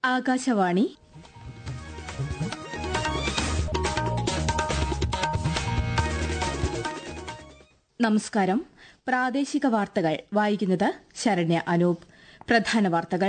ആകാശവാണി നമസ്കാരം പ്രാദേശിക വാർത്തകൾ വായിക്കുന്നത് ശരണ്യ അനൂപ് പ്രധാന വാർത്തകൾ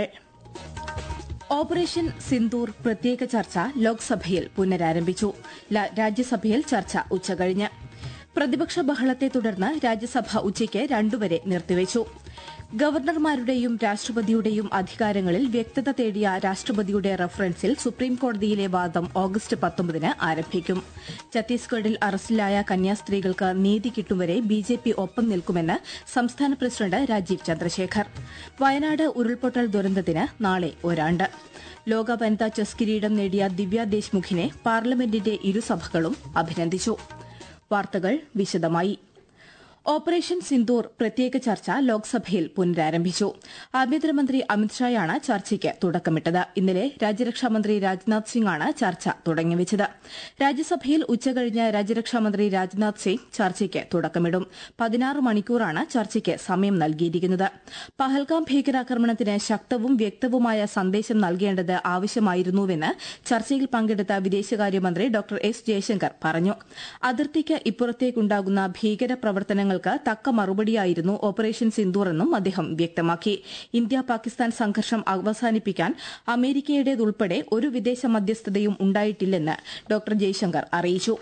ഓപ്പറേഷൻ സിന്ദൂർ പ്രത്യേക ചർച്ച ലോക്സഭയിൽ പുനരാരംഭിച്ചു ല- രാജ്യസഭയിൽ ചർച്ച ഉച്ചകഴിഞ്ഞ് പ്രതിപക്ഷ ബഹളത്തെ തുടർന്ന് രാജ്യസഭ ഉച്ചയ്ക്ക് രണ്ടുവരെ നിർത്തിവച്ചു ഗവർണർമാരുടെയും രാഷ്ട്രപതിയുടെയും അധികാരങ്ങളിൽ വ്യക്തത തേടിയ രാഷ്ട്രപതിയുടെ റഫറൻസിൽ സുപ്രീംകോടതിയിലെ വാദം ഓഗസ്റ്റ് പത്തൊമ്പതിന് ആരംഭിക്കും ഛത്തീസ്ഗഡിൽ അറസ്റ്റിലായ കന്യാസ്ത്രീകൾക്ക് നീതി കിട്ടുംവരെ ബിജെപി ഒപ്പം നിൽക്കുമെന്ന് സംസ്ഥാന പ്രസിഡന്റ് രാജീവ് ചന്ദ്രശേഖർ വയനാട് ഉരുൾപൊട്ടൽ ദുരന്തത്തിന് നാളെ ഒരാണ്ട് ലോക വനിതാ ചെസ് കിരീടം നേടിയ ദിവ്യ ദേശ്മുഖിനെ പാർലമെന്റിന്റെ ഇരുസഭകളും അഭിനന്ദിച്ചു വാർത്തകൾ വിശദമായി ഓപ്പറേഷൻ സിന്ദൂർ പ്രത്യേക ചർച്ച ലോക്സഭയിൽ പുനരാരംഭിച്ചു ആഭ്യന്തരമന്ത്രി അമിത്ഷായാണ് ചർച്ചയ്ക്ക് തുടക്കമിട്ടത് ഇന്നലെ രാജ്യരക്ഷാമന്ത്രി രാജ്നാഥ് സിംഗാണ് ചർച്ച തുടങ്ങിവച്ചത് രാജ്യസഭയിൽ ഉച്ചകഴിഞ്ഞ് രാജ്യരക്ഷാമന്ത്രി രാജ്നാഥ് സിംഗ് ചർച്ചയ്ക്ക് തുടക്കമിടും പതിനാറ് മണിക്കൂറാണ് ചർച്ചയ്ക്ക് സമയം നൽകിയിരിക്കുന്നത് പഹൽഗാം ഭീകരാക്രമണത്തിന് ശക്തവും വ്യക്തവുമായ സന്ദേശം നൽകേണ്ടത് ആവശ്യമായിരുന്നുവെന്ന് ചർച്ചയിൽ പങ്കെടുത്ത വിദേശകാര്യമന്ത്രി ഡോക്ടർ എസ് ജയശങ്കർ പറഞ്ഞു അതിർത്തിക്ക് ഇപ്പുറത്തേക്കുണ്ടാകുന്ന ഭീകര പ്രവർത്തനങ്ങൾക്ക് തക്ക മറുപടിയായിരുന്നു ഓപ്പറേഷൻ സിന്ദൂർ എന്നും അദ്ദേഹം വ്യക്തമാക്കി ഇന്ത്യ പാകിസ്ഥാൻ സംഘർഷം അവസാനിപ്പിക്കാൻ അമേരിക്കയുടേതുൾപ്പെടെ ഒരു വിദേശ മധ്യസ്ഥതയും ഉണ്ടായിട്ടില്ലെന്ന് ഡോക്ടർ ജയശങ്കർ അറിയിച്ചു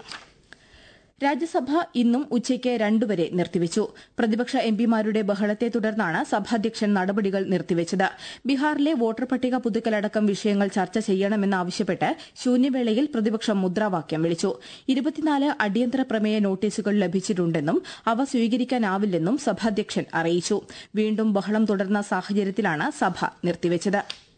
രാജ്യസഭ ഇന്നും ഉച്ചയ്ക്ക് രണ്ടുവരെ നിർത്തിവച്ചു പ്രതിപക്ഷ എംപിമാരുടെ ബഹളത്തെ തുടർന്നാണ് സഭാധ്യക്ഷൻ നടപടികൾ നിർത്തിവച്ചത് ബീഹാറിലെ വോട്ടർ പട്ടിക പുതുക്കലടക്കം വിഷയങ്ങൾ ചർച്ച ചെയ്യണമെന്നാവശ്യപ്പെട്ട് ശൂന്യവേളയിൽ പ്രതിപക്ഷം മുദ്രാവാക്യം വിളിച്ചു ഇരുപത്തിനാല് അടിയന്തര പ്രമേയ നോട്ടീസുകൾ ലഭിച്ചിട്ടുണ്ടെന്നും അവ സ്വീകരിക്കാനാവില്ലെന്നും സഭാധ്യക്ഷൻ അറിയിച്ചു വീണ്ടും ബഹളം തുടർന്ന സാഹചര്യത്തിലാണ് സഭ നിർത്തിവച്ചത്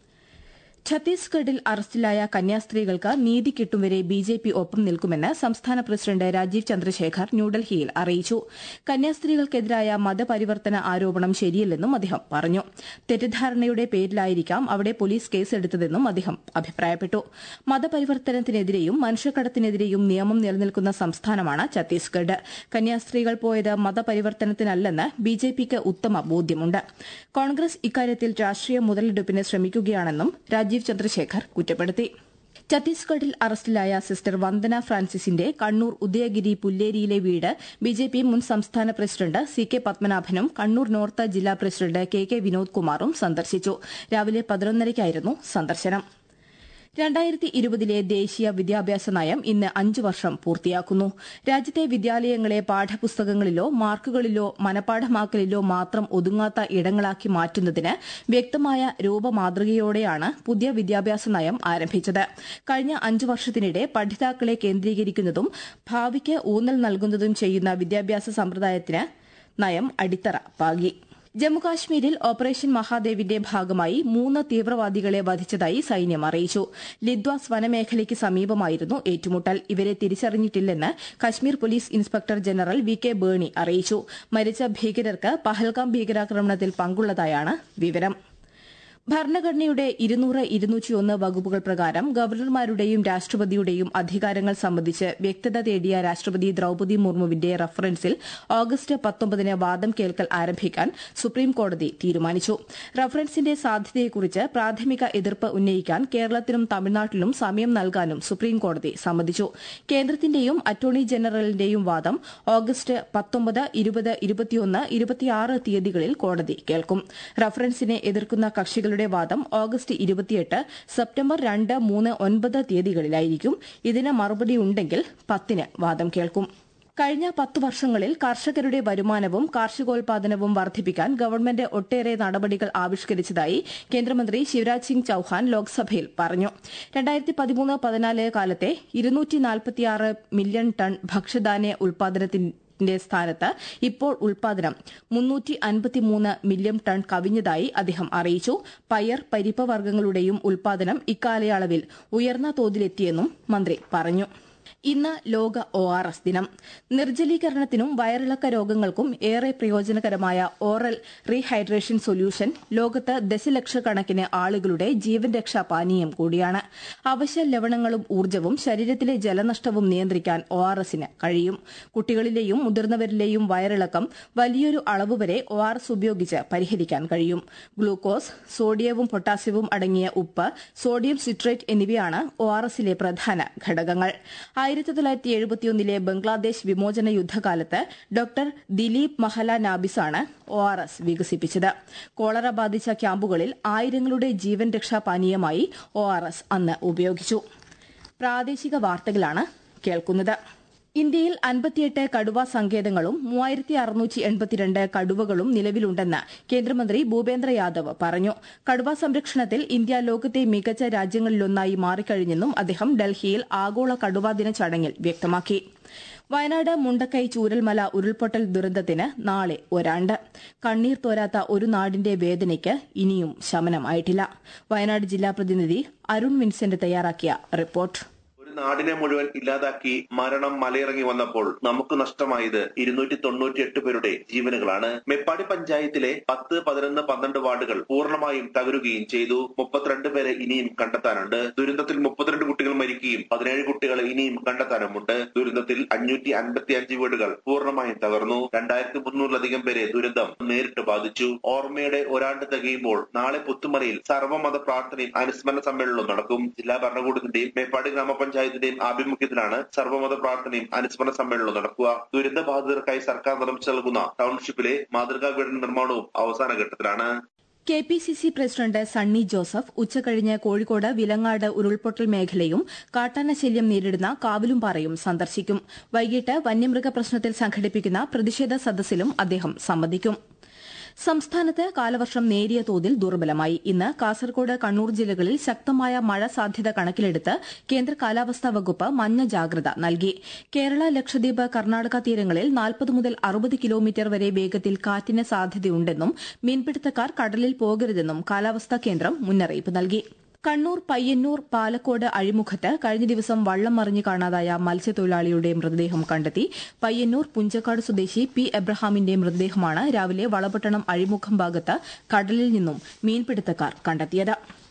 ഛത്തീസ്ഗഡിൽ അറസ്റ്റിലായ കന്യാസ്ത്രീകൾക്ക് നീതി കിട്ടുംവരെ ബിജെപി ഒപ്പം നിൽക്കുമെന്ന് സംസ്ഥാന പ്രസിഡന്റ് രാജീവ് ചന്ദ്രശേഖർ ന്യൂഡൽഹിയിൽ അറിയിച്ചു കന്യാസ്ത്രീകൾക്കെതിരായ മതപരിവർത്തന ആരോപണം ശരിയല്ലെന്നും അദ്ദേഹം പറഞ്ഞു തെറ്റിദ്ധാരണയുടെ പേരിലായിരിക്കാം അവിടെ പോലീസ് കേസെടുത്തതെന്നും അദ്ദേഹം അഭിപ്രായപ്പെട്ടു മതപരിവർത്തനത്തിനെതിരെയും മനുഷ്യക്കടത്തിനെതിരെയും നിയമം നിലനിൽക്കുന്ന സംസ്ഥാനമാണ് ഛത്തീസ്ഗഡ് കന്യാസ്ത്രീകൾ പോയത് മതപരിവർത്തനത്തിനല്ലെന്ന് ബിജെപിക്ക് ഉത്തമ ബോധ്യമുണ്ട് കോൺഗ്രസ് ഇക്കാര്യത്തിൽ രാഷ്ട്രീയ മുതലെടുപ്പിന് ശ്രമിക്കുകയാണെന്നും രാജീവ് ചന്ദ്രശേഖർ കുറ്റപ്പെടുത്തി ഛത്തീസ്ഗഡിൽ അറസ്റ്റിലായ സിസ്റ്റർ വന്ദന ഫ്രാൻസിസിന്റെ കണ്ണൂർ ഉദയഗിരി പുല്ലേരിയിലെ വീട് ബിജെപി മുൻ സംസ്ഥാന പ്രസിഡന്റ് സി കെ പത്മനാഭനും കണ്ണൂർ നോർത്ത് ജില്ലാ പ്രസിഡന്റ് കെ കെ വിനോദ് കുമാറും സന്ദർശിച്ചു രാവിലെ പതിനൊന്നരയ്ക്കായിരുന്നു സന്ദർശനം രണ്ടായിരത്തി ഇരുപതിലെ ദേശീയ വിദ്യാഭ്യാസ നയം ഇന്ന് അഞ്ച് വർഷം പൂർത്തിയാക്കുന്നു രാജ്യത്തെ വിദ്യാലയങ്ങളെ പാഠപുസ്തകങ്ങളിലോ മാർക്കുകളിലോ മനപാഠമാക്കലിലോ മാത്രം ഒതുങ്ങാത്ത ഇടങ്ങളാക്കി മാറ്റുന്നതിന് വ്യക്തമായ രൂപമാതൃകയോടെയാണ് പുതിയ വിദ്യാഭ്യാസ നയം ആരംഭിച്ചത് കഴിഞ്ഞ അഞ്ച് വർഷത്തിനിടെ പഠിതാക്കളെ കേന്ദ്രീകരിക്കുന്നതും ഭാവിക്ക് ഊന്നൽ നൽകുന്നതും ചെയ്യുന്ന വിദ്യാഭ്യാസ സമ്പ്രദായത്തിന് നയം അടിത്തറ പാകി ജമ്മുകാശ്മീരിൽ ഓപ്പറേഷൻ മഹാദേവിന്റെ ഭാഗമായി മൂന്ന് തീവ്രവാദികളെ വധിച്ചതായി സൈന്യം അറിയിച്ചു ലിദ്വാസ് വനമേഖലയ്ക്ക് സമീപമായിരുന്നു ഏറ്റുമുട്ടൽ ഇവരെ തിരിച്ചറിഞ്ഞിട്ടില്ലെന്ന് Kashmir police inspector general V K ബേണി അറിയിച്ചു മരിച്ച ഭീകരർക്ക് പഹൽഗാം ഭീകരാക്രമണത്തിൽ പങ്കുള്ളതായാണ് വിവരം ഭരണഘടനയുടെ ഇരുന്നൂറ് ഇരുന്നൂറ്റിയൊന്ന് വകുപ്പുകൾ പ്രകാരം ഗവർണർമാരുടെയും രാഷ്ട്രപതിയുടെയും അധികാരങ്ങൾ സംബന്ധിച്ച് വ്യക്തത തേടിയ രാഷ്ട്രപതി ദ്രൌപദി മുർമുവിന്റെ റഫറൻസിൽ ഓഗസ്റ്റ് പത്തൊമ്പതിന് വാദം കേൾക്കൽ ആരംഭിക്കാൻ സുപ്രീംകോടതി തീരുമാനിച്ചു റഫറൻസിന്റെ സാധ്യതയെക്കുറിച്ച് പ്രാഥമിക എതിർപ്പ് ഉന്നയിക്കാൻ കേരളത്തിനും തമിഴ്നാട്ടിലും സമയം നൽകാനും സുപ്രീംകോടതി സമ്മതിച്ചു കേന്ദ്രത്തിന്റെയും അറ്റോർണി ജനറലിന്റെയും വാദം ഓഗസ്റ്റ് പത്തൊമ്പത് ഇരുപത് ഇരുപത്തിയൊന്ന് ഇരുപത്തിയാറ് തീയതികളിൽ കോടതി കേൾക്കും റഫറൻസിനെ എതിർക്കുന്ന കക്ഷികളുടെ വാദം ഓഗസ്റ്റ് ഇരുപത്തിയെട്ട് സെപ്റ്റംബർ രണ്ട് മൂന്ന് ഒൻപത് തീയതികളിലായിരിക്കും ഇതിന് മറുപടിയുണ്ടെങ്കിൽ പത്തിന് വാദം കേൾക്കും കഴിഞ്ഞ പത്ത് വർഷങ്ങളിൽ കർഷകരുടെ വരുമാനവും കാർഷികോൽപാദനവും വർദ്ധിപ്പിക്കാൻ ഗവൺമെന്റ് ഒട്ടേറെ നടപടികൾ ആവിഷ്കരിച്ചതായി കേന്ദ്രമന്ത്രി ശിവരാജ് സിംഗ് ചൌഹാൻ ലോക്സഭയിൽ പറഞ്ഞു രണ്ടായിരത്തി പതിമൂന്ന് പതിനാല് കാലത്തെ ഇരുന്നൂറ്റി നാൽപ്പത്തിയാറ് മില്യൺ ടൺ ഭക്ഷ്യധാന്യ ഉൽപാദനത്തിന് ന്റെ സ്ഥാനത്ത് ഇപ്പോൾ ഉൽപാദനം മുന്നൂറ്റി അൻപത്തിമൂന്ന് മില്യൺ ടൺ കവിഞ്ഞതായി അദ്ദേഹം അറിയിച്ചു പയർ പരിപ്പ് വർഗ്ഗങ്ങളുടെയും ഉൽപാദനം ഇക്കാലയളവിൽ ഉയർന്ന തോതിലെത്തിയെന്നും മന്ത്രി പറഞ്ഞു ഇന്ന് ലോക ഒ ആർ എസ് ദിനം നിർജ്ജലീകരണത്തിനും വയറിളക്ക രോഗങ്ങൾക്കും ഏറെ പ്രയോജനകരമായ ഓറൽ റീഹൈഡ്രേഷൻ സൊല്യൂഷൻ ലോകത്ത് ദശലക്ഷക്കണക്കിന് ആളുകളുടെ ജീവൻ രക്ഷാ പാനീയം കൂടിയാണ് അവശ്യ ലവണങ്ങളും ഊർജ്ജവും ശരീരത്തിലെ ജലനഷ്ടവും നിയന്ത്രിക്കാൻ ഒ ആർ എസിന് കഴിയും കുട്ടികളിലെയും മുതിർന്നവരിലെയും വയറിളക്കം വലിയൊരു അളവ് വരെ ഒ ആർ എസ് ഉപയോഗിച്ച് പരിഹരിക്കാൻ കഴിയും ഗ്ലൂക്കോസ് സോഡിയവും പൊട്ടാസ്യവും അടങ്ങിയ ഉപ്പ് സോഡിയം സിട്രേറ്റ് എന്നിവയാണ് ഒ ആർ എസിലെ പ്രധാന ഘടകങ്ങൾ ആയിരത്തി തൊള്ളായിരത്തി എഴുപത്തിയൊന്നിലെ ബംഗ്ലാദേശ് വിമോചന യുദ്ധകാലത്ത് ഡോക്ടർ ദിലീപ് മഹല നാബിസാണ് ഒ ആർ എസ് വികസിപ്പിച്ചത് കോളറ ബാധിച്ച ക്യാമ്പുകളിൽ ആയിരങ്ങളുടെ ജീവൻ രക്ഷാ പാനീയമായി ഒ ആർ എസ് അന്ന് ഉപയോഗിച്ചു പ്രാദേശിക വാർത്തകളാണ് കേൾക്കുന്നത് ഇന്ത്യയിൽ അൻപത്തിയെട്ട് കടുവ സങ്കേതങ്ങളും മൂവായിരത്തി അറുന്നൂറ്റി എൺപത്തിരണ്ട് കടുവകളും നിലവിലുണ്ടെന്ന് കേന്ദ്രമന്ത്രി ഭൂപേന്ദ്ര യാദവ് പറഞ്ഞു കടുവ സംരക്ഷണത്തിൽ ഇന്ത്യ ലോകത്തെ മികച്ച രാജ്യങ്ങളിലൊന്നായി മാറിക്കഴിഞ്ഞെന്നും അദ്ദേഹം ഡൽഹിയിൽ ആഗോള കടുവാ ദിന ചടങ്ങിൽ വ്യക്തമാക്കി വയനാട് മുണ്ടക്കൈ ചൂരൽമല ഉരുൾപൊട്ടൽ ദുരന്തത്തിന് നാളെ ഒരാണ്ട് കണ്ണീർ തോരാത്ത ഒരു നാടിന്റെ വേദനയ്ക്ക് ഇനിയും ശമനമായിട്ടില്ല വയനാട് ജില്ലാ പ്രതിനിധി അരുൺ വിൻസെന്റ് തയ്യാറാക്കിയ റിപ്പോർട്ട് നാടിനെ മുഴുവൻ ഇല്ലാതാക്കി മരണം മലയിറങ്ങി വന്നപ്പോൾ നമുക്ക് നഷ്ടമായത് ഇരുന്നൂറ്റി തൊണ്ണൂറ്റി എട്ട് പേരുടെ ജീവനുകളാണ് മെപ്പാടി പഞ്ചായത്തിലെ പത്ത് പതിനൊന്ന് പന്ത്രണ്ട് വാർഡുകൾ പൂർണ്ണമായും തകരുകയും ചെയ്തു മുപ്പത്തിരണ്ട് പേരെ ഇനിയും കണ്ടെത്താനുണ്ട് ദുരന്തത്തിൽ മുപ്പത്തിരണ്ട് കുട്ടികൾ മരിക്കുകയും പതിനേഴ് കുട്ടികളെ ഇനിയും കണ്ടെത്താനുമുണ്ട് ദുരന്തത്തിൽ അഞ്ഞൂറ്റി അൻപത്തി അഞ്ച് വീടുകൾ പൂർണ്ണമായും തകർന്നു രണ്ടായിരത്തി മുന്നൂറിലധികം പേരെ ദുരന്തം നേരിട്ട് ബാധിച്ചു ഓർമ്മയുടെ ഒരാണ്ട് തികയുമ്പോൾ നാളെ പുത്തുമലയിൽ സർവ്വമത പ്രാർത്ഥനയും അനുസ്മരണ സമ്മേളനവും നടക്കും ജില്ലാ ഭരണകൂടത്തിന്റെയും മേപ്പാടി ഗ്രാമപഞ്ചായത്ത് പഞ്ചായത്തിന്റെയും ആഭിമുഖ്യത്തിലാണ് സർവ്വമത പ്രാർത്ഥനയും അനുസ്മരണ സമ്മേളനവും നടക്കുക ദുരന്ത ബാധിതർക്കായി സർക്കാർ നിർമ്മിച്ചു നൽകുന്ന ടൌൺഷിപ്പിലെ മാതൃകാ വീട് നിർമ്മാണവും അവസാന ഘട്ടത്തിലാണ് K P C C president Sunny Joseph ഉച്ചകഴിഞ്ഞ് കോഴിക്കോട് വിലങ്ങാട് ഉരുൾപൊട്ടൽ മേഖലയും കാട്ടാനശല്യം നേരിടുന്ന കാവിലുംപാറയും സന്ദർശിക്കും വൈകിട്ട് വന്യമൃഗ പ്രശ്നത്തിൽ സംഘടിപ്പിക്കുന്ന പ്രതിഷേധ സദസ്സിലും അദ്ദേഹം സംബന്ധിക്കും സംസ്ഥാനത്ത് കാലവർഷം നേരിയ തോതിൽ ദുർബലമായി ഇന്ന് കാസർകോട് കണ്ണൂർ ജില്ലകളിൽ ശക്തമായ മഴ സാധ്യത കണക്കിലെടുത്ത് കേന്ദ്ര കാലാവസ്ഥാ വകുപ്പ് മഞ്ഞ ജാഗ്രത നൽകി കേരള ലക്ഷദ്വീപ് കർണാടക തീരങ്ങളിൽ നാൽപ്പത് മുതൽ അറുപത് കിലോമീറ്റർ വരെ വേഗത്തിൽ കാറ്റിന് സാധ്യതയുണ്ടെന്നും മീൻപിടുത്തക്കാർ കടലിൽ പോകരുതെന്നും കാലാവസ്ഥാ കേന്ദ്രം മുന്നറിയിപ്പ് നൽകി കണ്ണൂർ പയ്യന്നൂർ പാലക്കോട് അഴിമുഖത്ത് കഴിഞ്ഞ ദിവസം വള്ളം മറിഞ്ഞ് കാണാതായ മത്സ്യത്തൊഴിലാളിയുടെ മൃതദേഹം കണ്ടെത്തി പയ്യന്നൂർ പുഞ്ചക്കാട് സ്വദേശി പി എബ്രഹാമിന്റെ മൃതദേഹമാണ് രാവിലെ വളപട്ടണം അഴിമുഖം ഭാഗത്ത് കടലിൽ നിന്നും മീൻപിടുത്തക്കാർ കണ്ടെത്തിയത്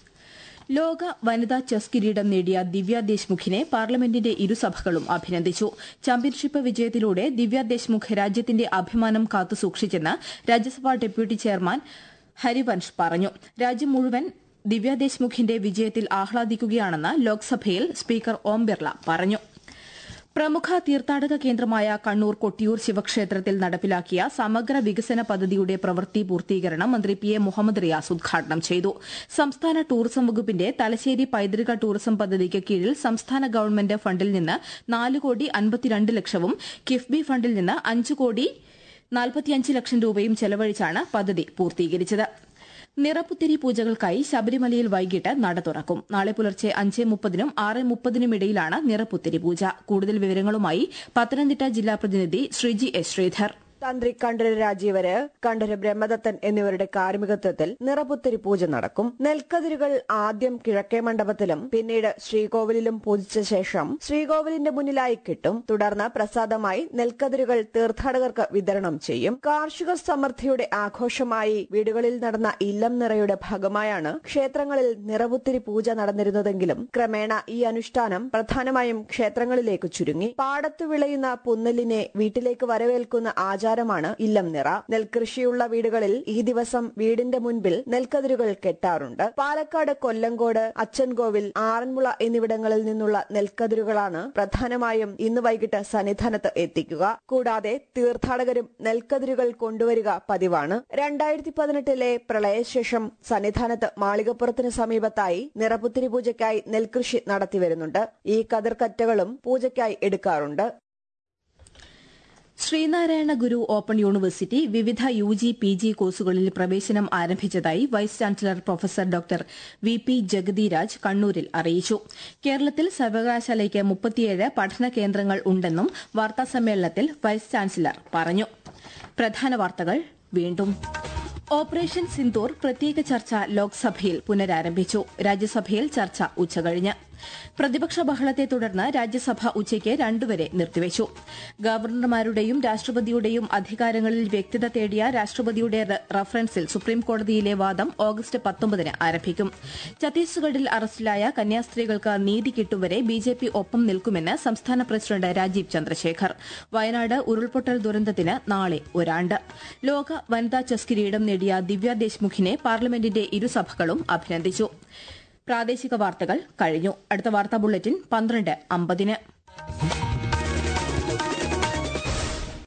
ലോക വനിതാ ചെസ് കിരീടം നേടിയ ദിവ്യ ദേശ്മുഖിനെ പാർലമെന്റിന്റെ ഇരുസഭകളും അഭിനന്ദിച്ചു ചാമ്പ്യൻഷിപ്പ് വിജയത്തിലൂടെ ദിവ്യ ദേശ്മുഖ് രാജ്യത്തിന്റെ അഭിമാനം കാത്തുസൂക്ഷിച്ചെന്ന് രാജ്യസഭാ ഡെപ്യൂട്ടി ചെയർമാൻ ഹരിവൻഷ് പറഞ്ഞു രാജ്യം മുഴുവൻ ദിവ്യ ദേശ്മുഖിന്റെ വിജയത്തിൽ ആഹ്ലാദിക്കുകയാണെന്ന് ലോക്സഭയിൽ സ്പീക്കർ ഓം ബിർള പറഞ്ഞു പ്രമുഖ തീർത്ഥാടക കേന്ദ്രമായ കണ്ണൂർ കൊട്ടിയൂർ ശിവക്ഷേത്രത്തിൽ നടപ്പിലാക്കിയ സമഗ്ര വികസന പദ്ധതിയുടെ പ്രവൃത്തി പൂർത്തീകരണം മന്ത്രി പി എ മുഹമ്മദ് റിയാസ് ഉദ്ഘാടനം ചെയ്തു സംസ്ഥാന ടൂറിസം വകുപ്പിന്റെ തലശ്ശേരി പൈതൃക ടൂറിസം പദ്ധതിക്ക് കീഴിൽ സംസ്ഥാന ഗവൺമെന്റ് ഫണ്ടിൽ നിന്ന് നാല് കോടി അൻപത്തിരണ്ട് ലക്ഷവും കിഫ്ബി ഫണ്ടിൽ നിന്ന് അഞ്ച് കോടി നാൽപ്പത്തിയഞ്ച് ലക്ഷം രൂപയും ചെലവഴിച്ചാണ് പദ്ധതി പൂർത്തീകരിച്ചത് നിറപ്പുത്തിരി പൂജകൾക്കായി ശബരിമലയിൽ വൈകിട്ട് നട തുറക്കും നാളെ പുലർച്ചെ അഞ്ച് മുപ്പതിനും ആറ് മുപ്പതിനും ഇടയിലാണ് നിറപ്പുത്തിരി പൂജ കൂടുതൽ വിവരങ്ങളുമായി പത്തനംതിട്ട ജില്ലാ പ്രതിനിധി ശ്രീജി എസ് ശ്രീധർ തന്ത്രി കണ്ഠര രാജീവര് കണ്ഠര ബ്രഹ്മദത്തൻ എന്നിവരുടെ കാർമ്മികത്വത്തിൽ നിറപുത്തരി പൂജ നടക്കും നെൽക്കതിരുകൾ ആദ്യം കിഴക്കേ മണ്ഡപത്തിലും പിന്നീട് ശ്രീകോവിലിലും പൂജിച്ച ശേഷം ശ്രീകോവിലിന്റെ മുന്നിലായി കിട്ടും തുടർന്ന് പ്രസാദമായി നെൽക്കതിരുകൾ തീർത്ഥാടകർക്ക് വിതരണം ചെയ്യും കാർഷിക സമൃദ്ധിയുടെ ആഘോഷമായി വീടുകളിൽ നടന്ന ഇല്ലം നിറയുടെ ഭാഗമായാണ് ക്ഷേത്രങ്ങളിൽ നിറപുത്തിരി പൂജ നടന്നിരുന്നതെങ്കിലും ക്രമേണ ഈ അനുഷ്ഠാനം പ്രധാനമായും ക്ഷേത്രങ്ങളിലേക്ക് ചുരുങ്ങി പാടത്തു വിളയുന്ന പുന്നലിനെ വീട്ടിലേക്ക് വരവേൽക്കുന്ന ആചാരം ആചാരമാണ് ഇല്ലം നിറ നെൽകൃഷിയുള്ള വീടുകളിൽ ഈ ദിവസം വീടിന്റെ മുൻപിൽ നെൽക്കതിരുകൾ കെട്ടാറുണ്ട് പാലക്കാട് കൊല്ലങ്കോട് അച്ചൻകോവിൽ ആറന്മുള എന്നിവിടങ്ങളിൽ നിന്നുള്ള നെൽക്കതിരുകളാണ് പ്രധാനമായും ഇന്ന് വൈകിട്ട് സന്നിധാനത്ത് എത്തിക്കുക കൂടാതെ തീർത്ഥാടകരും നെൽക്കതിരുകൾ കൊണ്ടുവരിക പതിവാണ് രണ്ടായിരത്തി പതിനെട്ടിലെ പ്രളയശേഷം സന്നിധാനത്ത് മാളികപ്പുറത്തിന് സമീപത്തായി നിറപുത്തിരി പൂജയ്ക്കായി നെൽകൃഷി നടത്തിവരുന്നുണ്ട് ഈ കതിർക്കറ്റകളും പൂജയ്ക്കായി എടുക്കാറുണ്ട് ശ്രീനാരായണ ഗുരു ഓപ്പൺ യൂണിവേഴ്സിറ്റി വിവിധ യു ജി പി ജി കോഴ്സുകളിൽ പ്രവേശനം ആരംഭിച്ചതായി vice chancellor professor doctor V P Jagathiraj കണ്ണൂരിൽ അറിയിച്ചു കേരളത്തിൽ സർവകലാശാലയ്ക്ക് മുപ്പത്തിയേഴ് പഠന കേന്ദ്രങ്ങൾ ഉണ്ടെന്നും വാർത്താസമ്മേളനത്തിൽ വൈസ് ചാൻസലർ പറഞ്ഞു പ്രധാന വാർത്തകൾ വീണ്ടും ഓപ്പറേഷൻ സിന്ദൂർ പ്രത്യേക ചർച്ച ലോക്സഭയിൽ പുനരാരംഭിച്ചു രാജ്യസഭയിൽ ചർച്ച ഉച്ചകഴിഞ്ഞ് പ്രതിപക്ഷ ബഹളത്തെ തുടർന്ന് രാജ്യസഭ ഉച്ചയ്ക്ക് രണ്ടുവരെ നിർത്തിവച്ചു ഗവർണർമാരുടെയും രാഷ്ട്രപതിയുടെയും അധികാരങ്ങളിൽ വ്യക്തത തേടിയ രാഷ്ട്രപതിയുടെ റഫറൻസിൽ സുപ്രീംകോടതിയിലെ വാദം ഓഗസ്റ്റ് പത്തൊമ്പതിന് ആരംഭിക്കും ഛത്തീസ്ഗഡിൽ അറസ്റ്റിലായ കന്യാസ്ത്രീകൾക്ക് നീതി കിട്ടുവരെ ബിജെപി ഒപ്പം നിൽക്കുമെന്ന് സംസ്ഥാന പ്രസിഡന്റ് രാജീവ് ചന്ദ്രശേഖർ വയനാട് ഉരുൾപൊട്ടൽ ദുരന്തത്തിന് നാളെ ഒരാണ്ട് ലോക വനിതാ ചെസ് കിരീടം നേടിയ ദിവ്യ ദേശ്മുഖിനെ പാർലമെന്റിന്റെ ഇരുസഭകളും അഭിനന്ദിച്ചു പ്രാദേശിക വാർത്തകൾ കഴിഞ്ഞു അടുത്ത വാർത്താ ബുള്ളറ്റിൻ പന്ത്രണ്ട് അമ്പതിന്